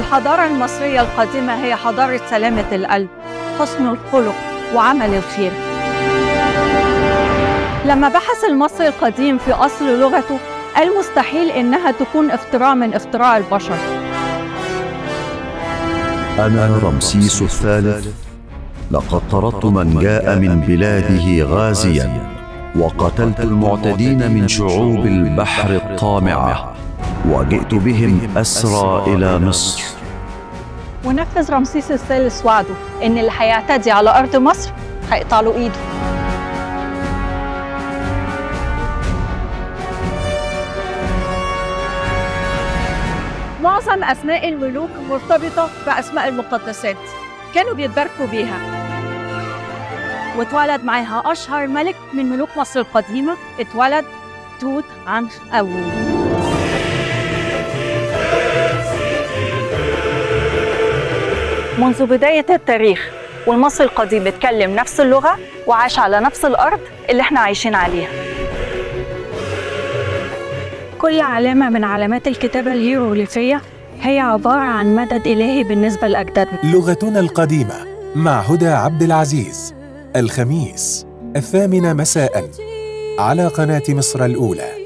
الحضارة المصرية القديمة هي حضارة سلامة القلب حسن الخلق وعمل الخير لما بحث المصري القديم في أصل لغته قال مستحيل إنها تكون افتراء من افتراء البشر أنا رمسيس الثالث لقد طردت من جاء من بلاده غازيا وقتلت المعتدين من شعوب البحر الطامعة وجئت بهم أسرى إلى مصر ونفذ رمسيس الثالث وعده إن اللي هيعتدي على أرض مصر هيقطع له إيده معظم أسماء الملوك مرتبطة بأسماء المقدسات كانوا بيتباركوا بيها واتولد معاها أشهر ملك من ملوك مصر القديمة اتولد توت عنخ آمون منذ بداية التاريخ والمصري القديم اتكلم نفس اللغة وعاش على نفس الأرض اللي احنا عايشين عليها كل علامة من علامات الكتابة الهيروغليفية هي عبارة عن مدد إلهي بالنسبة لأجدادنا لغتنا القديمة مع هدى عبد العزيز الخميس الثامنة مساء على قناة مصر الأولى